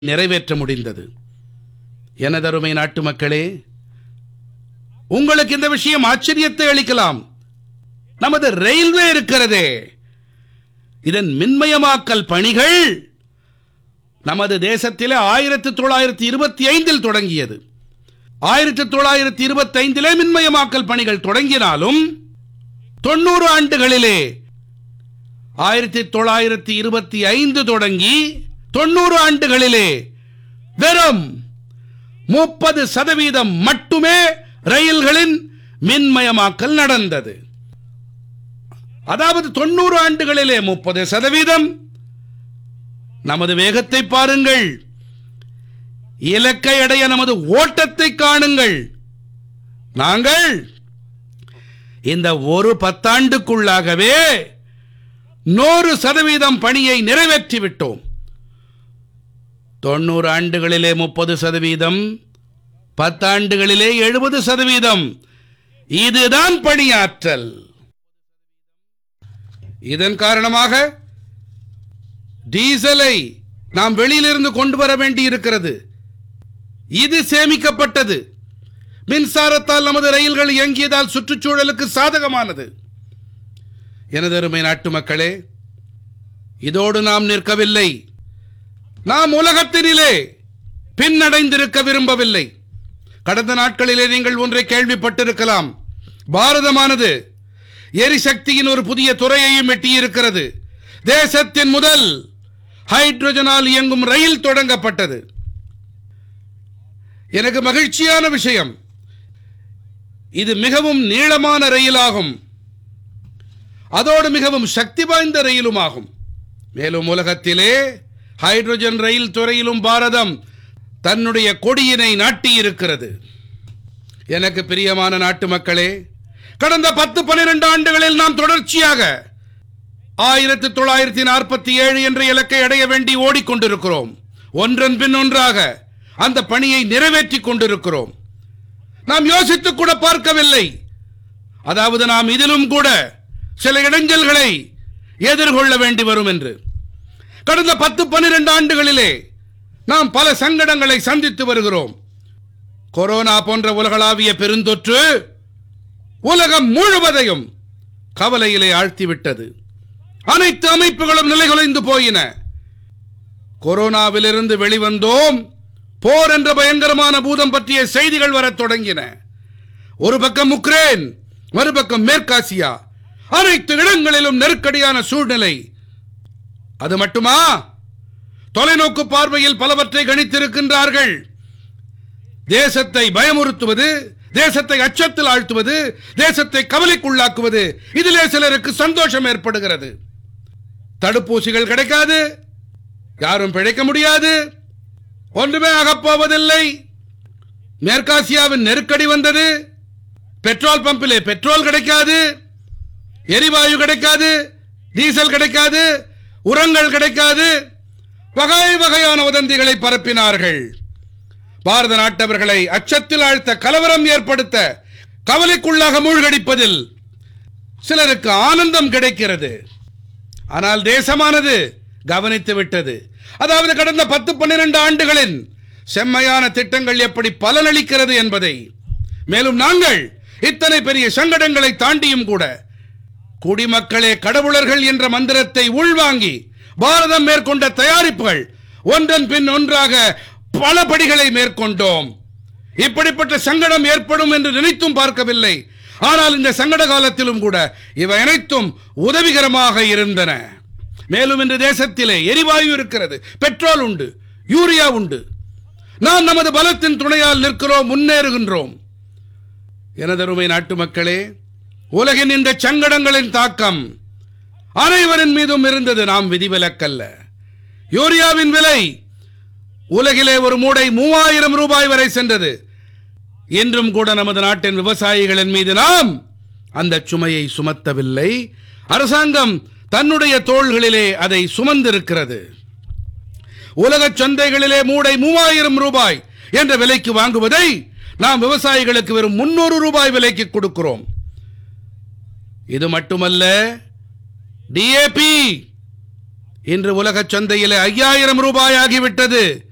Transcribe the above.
நிறைவேற்ற முடிந்தது எனதருமை நாட்டு மக்களே உங்களுக்கு இந்த விஷயம் ஆச்சரியத்தை அளிக்கலாம் நமது ரயில்வே இருக்கிறதே இதன் மின்மயமாக்கல் பணிகள் நமது தேசத்திலே ஆயிரத்தி தொள்ளாயிரத்தி இருபத்தி ஐந்தில் தொடங்கியது ஆயிரத்தி தொள்ளாயிரத்தி இருபத்தி ஐந்திலே மின்மயமாக்கல் பணிகள் தொடங்கினாலும் தொண்ணூறு ஆண்டுகளிலே ஆயிரத்தி தொள்ளாயிரத்தி இருபத்தி ஐந்து தொடங்கி தொண்ணூறு ஆண்டுகளிலே வெறும் முப்பது சதவீதம் மட்டுமே ரயில்களின் மின்மயமாக்கல் நடந்தது அதாவது தொண்ணூறு ஆண்டுகளிலே முப்பது சதவீதம் நமது வேகத்தை பாருங்கள் இலக்கை அடைய நமது ஓட்டத்தை காணுங்கள் நாங்கள் இந்த ஒரு பத்தாண்டுக்குள்ளாகவே நூறு சதவீதம் பணியை நிறைவேற்றி விட்டோம் தொண்ணூறு ஆண்டுகளிலே முப்பது சதவீதம் பத்தாண்டுகளிலே எழுபது சதவீதம் இதுதான் பணியாற்றல் இதன் காரணமாக டீசலை நாம் வெளியிலிருந்து கொண்டு வர வேண்டி இருக்கிறது இது சேமிக்கப்பட்டது மின்சாரத்தால் நமது ரயில்கள் இயங்கியதால் சுற்றுச்சூழலுக்கு சாதகமானது எனதருமை நாட்டு மக்களே இதோடு நாம் நிற்கவில்லை நாம் உலகத்தினிலே பின்னடைந்திருக்க விரும்பவில்லை கடந்த நாட்களிலே நீங்கள் ஒன்றை கேள்விப்பட்டிருக்கலாம் பாரதமானது எரிசக்தியின் ஒரு புதிய துறையையும் எட்டியிருக்கிறது தேசத்தின் முதல் ஹைட்ரஜனால் இயங்கும் ரயில் தொடங்கப்பட்டது எனக்கு மகிழ்ச்சியான விஷயம் இது மிகவும் நீளமான ரயிலாகும் அதோடு மிகவும் சக்தி வாய்ந்த ரயிலுமாகும் மேலும் உலகத்திலே ஹைட்ரஜன் ரயில் துறையிலும் பாரதம் தன்னுடைய கொடியினை நாட்டியிருக்கிறது எனக்கு பிரியமான நாட்டு மக்களே கடந்த பத்து பன்னிரண்டு ஆண்டுகளில் நாம் தொடர்ச்சியாக ஆயிரத்தி தொள்ளாயிரத்தி நாற்பத்தி ஏழு என்ற இலக்கை அடைய வேண்டி ஓடிக்கொண்டிருக்கிறோம் ஒன்றன் பின் ஒன்றாக அந்த பணியை நிறைவேற்றிக் கொண்டிருக்கிறோம் நாம் யோசித்துக் கூட பார்க்கவில்லை அதாவது நாம் இதிலும் கூட சில இடைஞ்சல்களை எதிர்கொள்ள வேண்டி வரும் என்று கடந்த பத்து பன்னிரண்டு ஆண்டுகளிலே நாம் பல சங்கடங்களை சந்தித்து வருகிறோம் கொரோனா போன்ற உலகளாவிய பெருந்தொற்று உலகம் முழுவதையும் கவலையிலே ஆழ்த்திவிட்டது அனைத்து அமைப்புகளும் நிலைகுலைந்து போயின கொரோனாவிலிருந்து வெளிவந்தோம் போர் என்ற பயங்கரமான பூதம் பற்றிய செய்திகள் வரத் தொடங்கின ஒரு பக்கம் உக்ரைன் மறுபக்கம் மேற்காசியா அனைத்து இடங்களிலும் நெருக்கடியான சூழ்நிலை அது மட்டுமா தொலைநோக்கு பார்வையில் பலவற்றை கணித்திருக்கின்றார்கள் தேசத்தை பயமுறுத்துவது தேசத்தை அச்சத்தில் ஆழ்த்துவது தேசத்தை கவலைக்குள்ளாக்குவது இதிலே சிலருக்கு சந்தோஷம் ஏற்படுகிறது தடுப்பூசிகள் கிடைக்காது யாரும் பிழைக்க முடியாது ஒன்றுமே ஆகப்போவதில்லை மேற்காசியாவின் நெருக்கடி வந்தது பெட்ரோல் பம்பிலே பெட்ரோல் கிடைக்காது எரிவாயு கிடைக்காது டீசல் கிடைக்காது உரங்கள் கிடைக்காது வகை வகையான வதந்திகளை பரப்பினார்கள் பாரத நாட்டவர்களை அச்சத்தில் ஆழ்த்த கலவரம் ஏற்படுத்த கவலைக்குள்ளாக மூழ்கடிப்பதில் சிலருக்கு ஆனந்தம் கிடைக்கிறது ஆனால் தேசமானது கவனித்து விட்டது அதாவது கடந்த பத்து பன்னிரண்டு ஆண்டுகளின் செம்மையான திட்டங்கள் எப்படி பலனளிக்கிறது என்பதை மேலும் நாங்கள் இத்தனை பெரிய சங்கடங்களை தாண்டியும் கூட குடிமக்களே கடவுளர்கள் என்ற மந்திரத்தை உள்வாங்கி பாரதம் மேற்கொண்ட தயாரிப்புகள் ஒன்றன் பின் ஒன்றாக பல படிகளை மேற்கொண்டோம் இப்படிப்பட்ட சங்கடம் ஏற்படும் என்று நினைத்தும் பார்க்கவில்லை ஆனால் இந்த சங்கட காலத்திலும் கூட இவை அனைத்தும் உதவிகரமாக இருந்தன மேலும் இந்த தேசத்திலே எரிவாயு இருக்கிறது பெட்ரோல் உண்டு யூரியா உண்டு நாம் நமது பலத்தின் துணையால் நிற்கிறோம் முன்னேறுகின்றோம் எனதருமை நாட்டு மக்களே உலகின் இந்த சங்கடங்களின் தாக்கம் அனைவரின் மீதும் இருந்தது நாம் விதிவிலக்கல்ல யூரியாவின் விலை உலகிலே ஒரு மூடை மூவாயிரம் ரூபாய் வரை சென்றது இன்றும் கூட நமது நாட்டின் விவசாயிகளின் மீது நாம் அந்த சுமையை சுமத்தவில்லை அரசாங்கம் தன்னுடைய தோள்களிலே அதை சுமந்திருக்கிறது உலக சந்தைகளிலே மூடை மூவாயிரம் ரூபாய் என்ற விலைக்கு வாங்குவதை நாம் விவசாயிகளுக்கு வெறும் முன்னூறு ரூபாய் விலைக்கு கொடுக்கிறோம் இது மட்டுமல்ல டிஏபி இன்று உலக சந்தையிலே ஐயாயிரம் ரூபாய் ஆகிவிட்டது